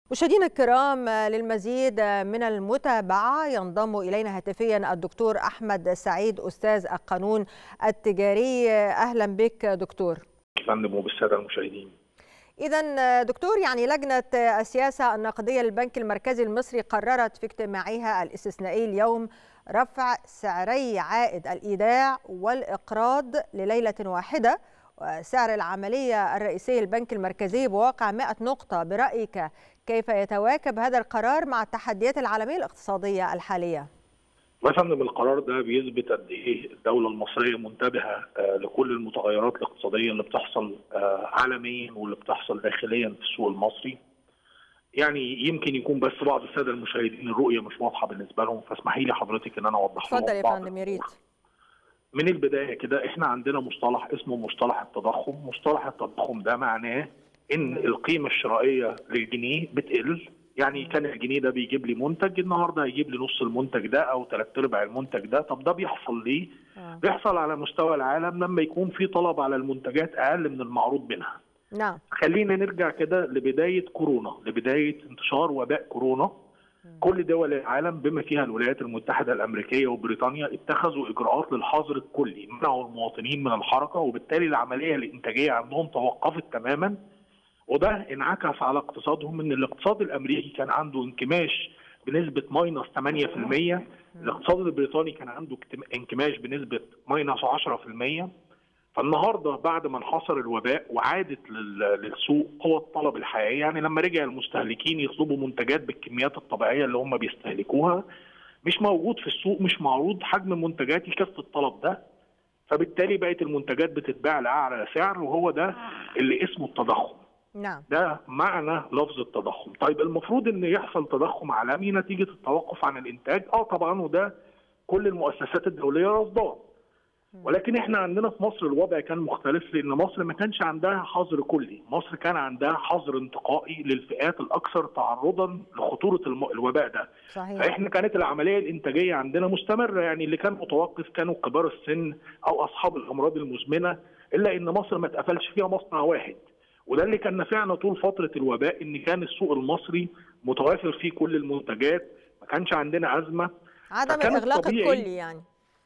مشاهدينا الكرام للمزيد من المتابعة ينضم إلينا هاتفيا الدكتور أحمد سعيد أستاذ القانون التجاري أهلا بك دكتور فندم وبالسادة المشاهدين إذا دكتور يعني لجنة السياسة النقدية للبنك المركزي المصري قررت في اجتماعها الاستثنائي اليوم رفع سعري عائد الإيداع والإقراض لليلة واحدة سعر العملية الرئيسي البنك المركزي بواقع 100 نقطة برأيك كيف يتواكب هذا القرار مع التحديات العالمية الاقتصادية الحالية؟ يا فندم القرار ده بيثبت قد ايه الدوله المصريه منتبهه لكل المتغيرات الاقتصاديه اللي بتحصل عالميا واللي بتحصل داخليا في السوق المصري. يعني يمكن يكون بس بعض الساده المشاهدين الرؤيه مش واضحه بالنسبه لهم فاسمحي لي حضرتك ان انا اوضح لهم اتفضل يا فندم يا ريت. من البدايه كده احنا عندنا مصطلح اسمه مصطلح التضخم، مصطلح التضخم ده معناه ان القيمه الشرائيه للجنيه بتقل يعني كان الجنيه ده بيجيب لي منتج النهارده هيجيب لي نص المنتج ده او ثلاث ارباع المنتج ده طب ده بيحصل ليه؟ آه. بيحصل على مستوى العالم لما يكون في طلب على المنتجات اقل من المعروض منها. نعم خلينا نرجع كده لبدايه كورونا لبدايه انتشار وباء كورونا كل دول العالم بما فيها الولايات المتحده الامريكيه وبريطانيا اتخذوا اجراءات للحظر الكلي منعوا المواطنين من الحركه وبالتالي العمليه الانتاجيه عندهم توقفت تماما وده انعكس على اقتصادهم ان الاقتصاد الامريكي كان عنده انكماش بنسبه ماينس 8% الاقتصاد البريطاني كان عنده انكماش بنسبه ماينس 10% فالنهارده بعد ما انحصر الوباء وعادت للسوق قوى الطلب الحقيقيه يعني لما رجع المستهلكين يطلبوا منتجات بالكميات الطبيعيه اللي هم بيستهلكوها مش موجود في السوق مش معروض حجم منتجات يكفي الطلب ده فبالتالي بقت المنتجات بتتباع لاعلى سعر وهو ده اللي اسمه التضخم نعم ده معنى لفظ التضخم طيب المفروض ان يحصل تضخم عالمي نتيجه التوقف عن الانتاج اه طبعا وده كل المؤسسات الدوليه رصداه ولكن احنا عندنا في مصر الوضع كان مختلف لان مصر ما كانش عندها حظر كلي مصر كان عندها حظر انتقائي للفئات الاكثر تعرضا لخطوره الوباء ده صحيح. فاحنا كانت العمليه الانتاجيه عندنا مستمره يعني اللي كان متوقف كانوا كبار السن او اصحاب الامراض المزمنه الا ان مصر ما اتقفلش فيها مصنع واحد وده اللي كان نافعنا طول فتره الوباء ان كان السوق المصري متوافر فيه كل المنتجات ما كانش عندنا ازمه عدم الاغلاق الكلي يعني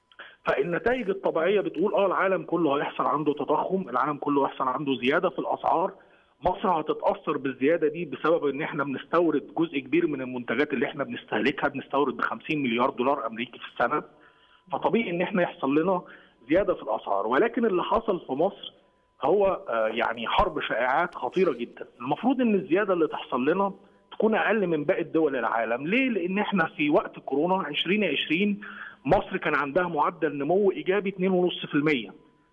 فالنتائج الطبيعيه بتقول اه العالم كله هيحصل عنده تضخم العالم كله هيحصل عنده زياده في الاسعار مصر هتتاثر بالزياده دي بسبب ان احنا بنستورد جزء كبير من المنتجات اللي احنا بنستهلكها بنستورد ب 50 مليار دولار امريكي في السنه فطبيعي ان احنا يحصل لنا زياده في الاسعار ولكن اللي حصل في مصر هو يعني حرب شائعات خطيره جدا المفروض ان الزياده اللي تحصل لنا تكون اقل من باقي الدول العالم ليه لان احنا في وقت كورونا 2020 مصر كان عندها معدل نمو ايجابي 2.5%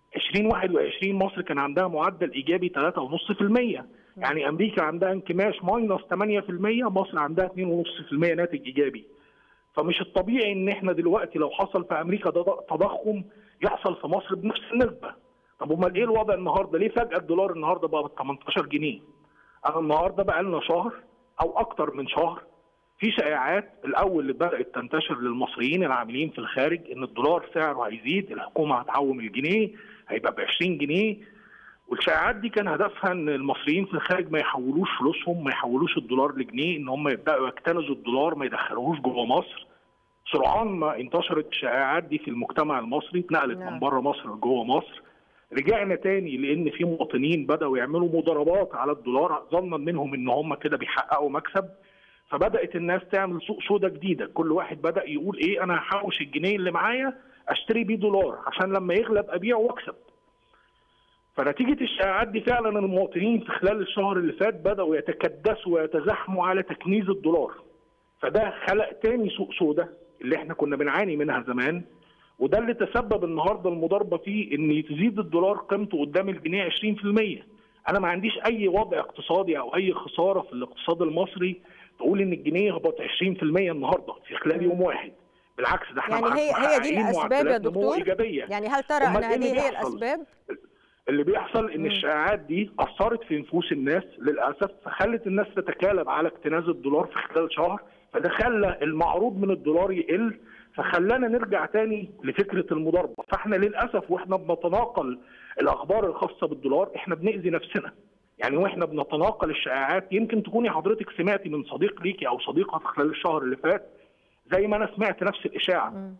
2021 مصر كان عندها معدل ايجابي 3.5% يعني امريكا عندها انكماش ماينس 8% مصر عندها 2.5% ناتج ايجابي فمش الطبيعي ان احنا دلوقتي لو حصل في امريكا تضخم يحصل في مصر بنفس النسبه طب امال ايه الوضع النهارده ليه فجاه الدولار النهارده بقى ب 18 جنيه انا النهارده بقى لنا شهر او اكتر من شهر في شائعات الاول اللي بدات تنتشر للمصريين العاملين في الخارج ان الدولار سعره هيزيد الحكومه هتعوم الجنيه هيبقى ب 20 جنيه والشائعات دي كان هدفها ان المصريين في الخارج ما يحولوش فلوسهم ما يحولوش الدولار لجنيه ان هم يبداوا يكتنزوا الدولار ما يدخلوهوش جوه مصر سرعان ما انتشرت الشائعات دي في المجتمع المصري اتنقلت نعم. من بره مصر لجوه مصر رجعنا تاني لان في مواطنين بداوا يعملوا مضاربات على الدولار ظنا منهم ان هم كده بيحققوا مكسب فبدات الناس تعمل سوق سودا جديده كل واحد بدا يقول ايه انا هحوش الجنيه اللي معايا اشتري بيه دولار عشان لما يغلب ابيعه واكسب فنتيجه الشائعات دي فعلا المواطنين في خلال الشهر اللي فات بداوا يتكدسوا ويتزاحموا على تكنيز الدولار فده خلق تاني سوق سودا اللي احنا كنا بنعاني منها زمان وده اللي تسبب النهارده المضاربه فيه ان تزيد الدولار قيمته قدام الجنيه 20% انا ما عنديش اي وضع اقتصادي او اي خساره في الاقتصاد المصري تقول ان الجنيه يهبط 20% النهارده في خلال يوم واحد بالعكس ده احنا يعني هي هي دي الاسباب يا دكتور إيجابية. يعني هل ترى ان هذه هي الاسباب اللي بيحصل ان الشائعات دي اثرت في نفوس الناس للاسف فخلت الناس تتكالب على اكتناز الدولار في خلال شهر فده خلى المعروض من الدولار يقل فخلانا نرجع تاني لفكره المضاربه فاحنا للاسف واحنا بنتناقل الاخبار الخاصه بالدولار احنا بنأذي نفسنا يعني واحنا بنتناقل الشائعات يمكن تكوني حضرتك سمعتي من صديق ليكي او صديقه خلال الشهر اللي فات زي ما انا سمعت نفس الاشاعه مم.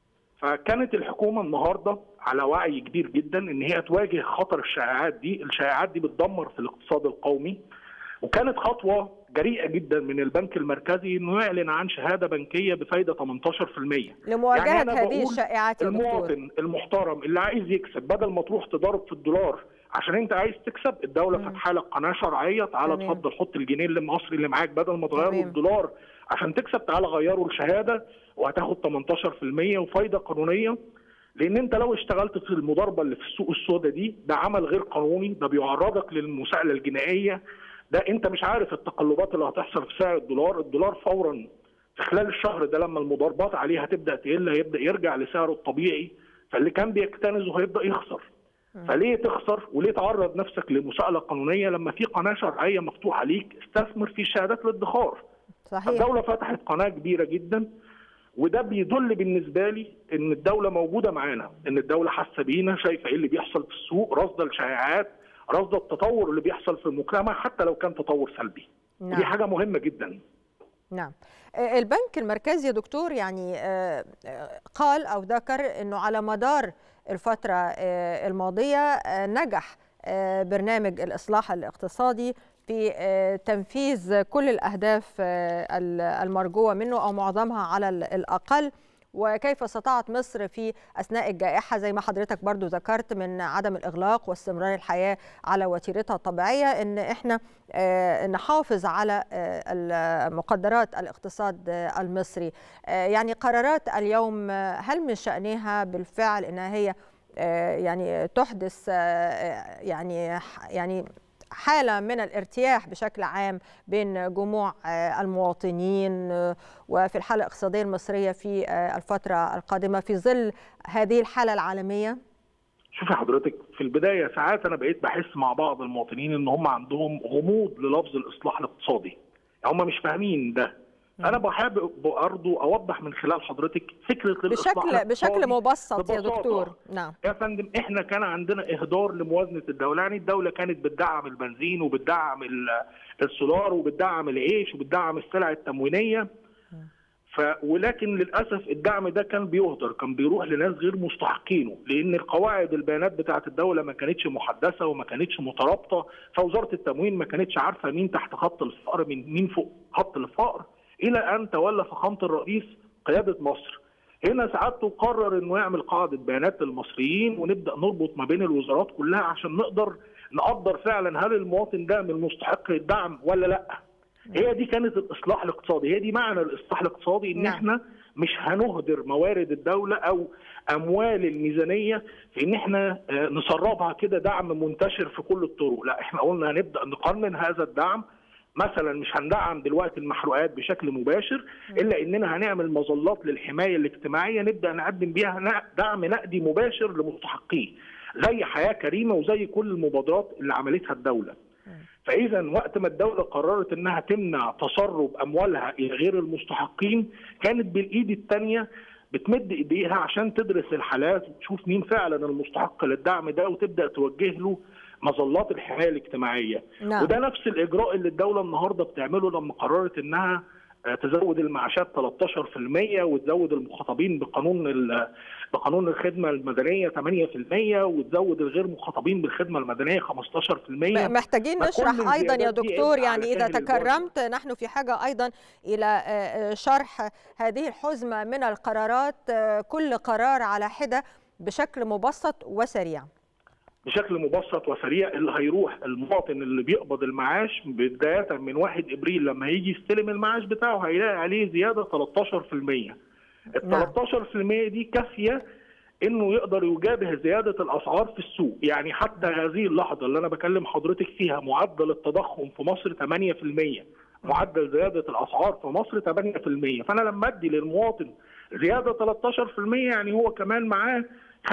فكانت الحكومه النهارده على وعي كبير جدا ان هي تواجه خطر الشائعات دي، الشائعات دي بتدمر في الاقتصاد القومي وكانت خطوه جريئه جدا من البنك المركزي انه يعلن عن شهاده بنكيه بفايده 18%. لمواجهه يعني أنا هذه بقول الشائعات يا دكتور المواطن المحترم اللي عايز يكسب بدل ما تروح تضارب في الدولار عشان انت عايز تكسب الدوله مم. فاتحه لك قناه شرعيه تعالى تمام. اتفضل حط الجنيه اللي المصري اللي معاك بدل ما تغيره تمام. الدولار عشان تكسب تعالى غيره لشهاده وهتاخد 18% وفايده قانونيه لان انت لو اشتغلت في المضاربه اللي في السوق السوداء دي ده عمل غير قانوني ده بيعرضك للمساءله الجنائيه ده انت مش عارف التقلبات اللي هتحصل في سعر الدولار الدولار فورا في خلال الشهر ده لما المضاربات عليه هتبدا تقل هيبدا يرجع لسعره الطبيعي فاللي كان بيكتنزه هيبدا يخسر فليه تخسر وليه تعرض نفسك لمساءله قانونيه لما في قناه شرعيه مفتوحه ليك استثمر في شهادات الادخار صحيح الدوله فتحت قناه كبيره جدا وده بيدل بالنسبه لي ان الدوله موجوده معانا ان الدوله حاسه بينا شايفه ايه اللي بيحصل في السوق راصده الشائعات راصده التطور اللي بيحصل في المجتمع حتى لو كان تطور سلبي نعم. دي حاجه مهمه جدا نعم آه، البنك المركزي يا دكتور يعني آه، آه، قال او ذكر انه على مدار الفتره آه، الماضيه آه، نجح آه، برنامج الاصلاح الاقتصادي في آه، تنفيذ كل الاهداف آه، ال- المرجوه منه او معظمها على ال- الاقل وكيف استطاعت مصر في اثناء الجائحه زي ما حضرتك برضو ذكرت من عدم الاغلاق واستمرار الحياه على وتيرتها الطبيعيه ان احنا آه، نحافظ على آه، ال- مقدرات الاقتصاد آه، المصري آه، يعني قرارات اليوم آه، هل من شأنها بالفعل انها هي آه، يعني تحدث آه، يعني يعني حالة من الارتياح بشكل عام بين جموع آه، المواطنين آه، وفي الحالة الاقتصادية المصرية في آه، الفترة القادمة في ظل هذه الحالة العالمية؟ شوفي حضرتك في البدايه ساعات انا بقيت بحس مع بعض المواطنين ان هم عندهم غموض للفظ الاصلاح الاقتصادي يعني هم مش فاهمين ده انا بحب برضه اوضح من خلال حضرتك فكره الاصلاح بشكل بشكل الاقتصادي مبسط يا ببساطة. دكتور نعم يا فندم احنا كان عندنا اهدار لموازنه الدوله يعني الدوله كانت بتدعم البنزين وبتدعم ال- السولار وبتدعم العيش وبتدعم السلع التموينيه ف ولكن للاسف الدعم ده كان بيهدر كان بيروح لناس غير مستحقينه لان القواعد البيانات بتاعه الدوله ما كانتش محدثه وما كانتش مترابطه فوزاره التموين ما كانتش عارفه مين تحت خط الفقر من مين فوق خط الفقر الى ان تولى فخامه الرئيس قياده مصر هنا سعادته قرر انه يعمل قاعده بيانات للمصريين ونبدا نربط ما بين الوزارات كلها عشان نقدر نقدر فعلا هل المواطن ده من مستحق الدعم ولا لا هي دي كانت الاصلاح الاقتصادي هي دي معنى الاصلاح الاقتصادي ان نعم. احنا مش هنهدر موارد الدوله او اموال الميزانيه في ان احنا آه، نسربها كده دعم منتشر في كل الطرق لا احنا قلنا هنبدا نقنن هذا الدعم مثلا مش هندعم دلوقتي المحروقات بشكل مباشر الا اننا هنعمل مظلات للحمايه الاجتماعيه نبدا نقدم بيها ن- دعم نقدي مباشر لمستحقيه زي حياه كريمه وزي كل المبادرات اللي عملتها الدوله فاذا وقت ما الدوله قررت انها تمنع تسرب اموالها الى غير المستحقين كانت بالايد الثانيه بتمد ايديها عشان تدرس الحالات وتشوف مين فعلا المستحق للدعم ده وتبدا توجه له مظلات الحمايه الاجتماعيه نعم. وده نفس الاجراء اللي الدوله النهارده بتعمله لما قررت انها آه، تزود المعاشات 13% وتزود المخاطبين بقانون ال- بقانون الخدمه المدنيه 8% وتزود الغير مخاطبين بالخدمه المدنيه 15% م- محتاجين فكل نشرح ايضا يا الزيادات دي دكتور على يعني اذا ساهل البشر. تكرمت نحن في حاجه ايضا الى آه، آه، شرح هذه الحزمه من القرارات آه، كل قرار على حده بشكل مبسط وسريع بشكل مبسط وسريع اللي هيروح المواطن اللي بيقبض المعاش بدايه من 1 ابريل لما هيجي يستلم المعاش بتاعه هيلاقي عليه زياده 13% ال نعم. 13% دي كافيه انه يقدر يجابه زياده الاسعار في السوق يعني حتى هذه اللحظه اللي انا بكلم حضرتك فيها معدل التضخم في مصر 8% معدل زياده الاسعار في مصر 8% فانا لما ادي للمواطن زياده 13% يعني هو كمان معاه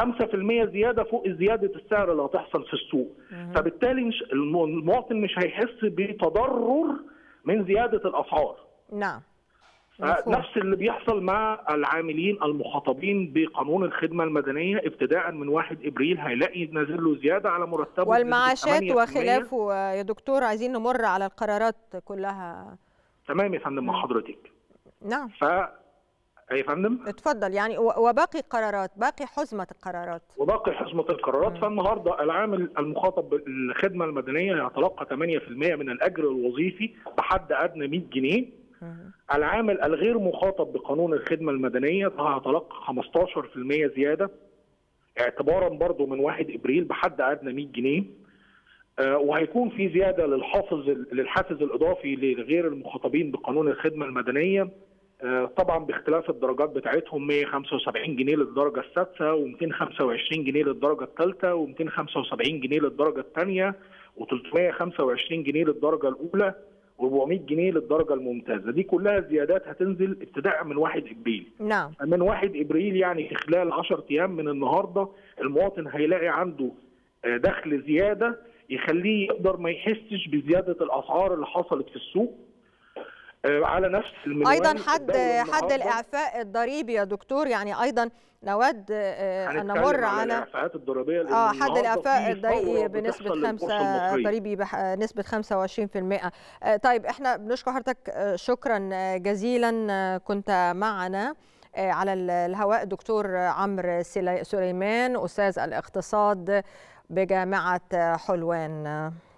5% زياده فوق زياده السعر اللي هتحصل في السوق فبالتالي مش الم- المواطن مش هيحس بتضرر من زياده الاسعار نعم مفهوم. نفس اللي بيحصل مع العاملين المخاطبين بقانون الخدمه المدنيه ابتداء من 1 ابريل هيلاقي نازل له زياده على مرتبه بنسبة والمعاشات 8%. وخلافه يا دكتور عايزين نمر على القرارات كلها تمام يا فندم مع مم. حضرتك نعم ف يا فندم اتفضل يعني و- وباقي القرارات باقي حزمة القرارات وباقي حزمه القرارات مم. فالنهارده العامل المخاطب بالخدمه المدنيه هيتلقى 8% من الاجر الوظيفي بحد ادنى 100 جنيه مم. العامل الغير مخاطب بقانون الخدمه المدنيه ده هيتلقى 15% زياده اعتبارا برضو من 1 ابريل بحد ادنى 100 جنيه آه، وهيكون في زياده للحافز للحافز الاضافي لغير المخاطبين بقانون الخدمه المدنيه آه، طبعا باختلاف الدرجات بتاعتهم 175 جنيه للدرجه السادسه و225 جنيه للدرجه الثالثه و275 جنيه للدرجه الثانيه و325 جنيه للدرجه الاولى و400 جنيه للدرجه الممتازه دي كلها زيادات هتنزل ابتداء من 1 ابريل نعم من 1 ابريل يعني في خلال 10 ايام من النهارده المواطن هيلاقي عنده آه، دخل زياده يخليه يقدر ما يحسش بزياده الاسعار اللي حصلت في السوق آه، على نفس المنوال ايضا حد الدولي حد النهاردة. الاعفاء الضريبي يا دكتور يعني ايضا نود آه، ان هنتكلم نمر على على الاعفاءات الضريبيه لأن اه حد النهاردة الاعفاء في الضريبي ثورة بنسبه بتحصل للبورصة خمسة المصرية. ضريبي بح- نسبه 25% آه، طيب احنا بنشكر حضرتك آه، شكرا آه، جزيلا آه، كنت معنا آه، على ال- الهواء دكتور عمرو سلي- سليمان استاذ الاقتصاد بجامعه حلوان